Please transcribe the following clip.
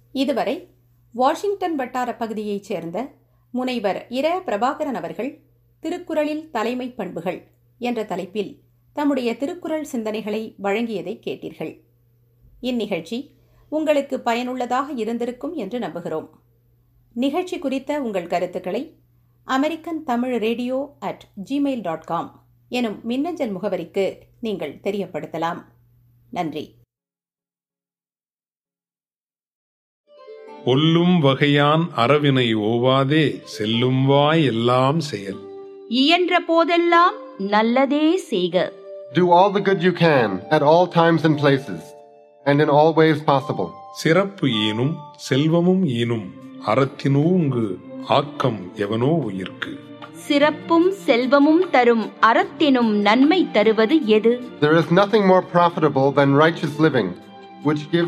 இதுவரை வாஷிங்டன் வட்டார பகுதியைச் சேர்ந்த முனைவர் இர பிரபாகரன் அவர்கள் திருக்குறளில் தலைமை பண்புகள் என்ற தலைப்பில் தம்முடைய திருக்குறள் சிந்தனைகளை வழங்கியதை கேட்டீர்கள் இந்நிகழ்ச்சி உங்களுக்கு பயனுள்ளதாக இருந்திருக்கும் என்று நம்புகிறோம் நிகழ்ச்சி குறித்த உங்கள் கருத்துக்களை American Tamil radio at Gmail dot com எனும் மின்னஞ்சல் முகவரிக்கு நீங்கள் தெரியப்படுத்தலாம் நன்றி ஒல்லும் வகையான் அறவினை ஓவாதே செல்லும் வாய் எல்லாம் செயல் இயன்ற போதெல்லாம் நல்லதே செய்க Do all the good you can, at all times and places, and in all ways possible. சிறப்பு ஈனும் செல்வமும் ஈனும் அறத்தினூங்கு ஆக்கம் எவனோ உயிர்க்கு சிறப்பும் செல்வமும் தரும் அறத்தினும் நன்மை தருவது எது There is nothing more profitable than righteous living, which gives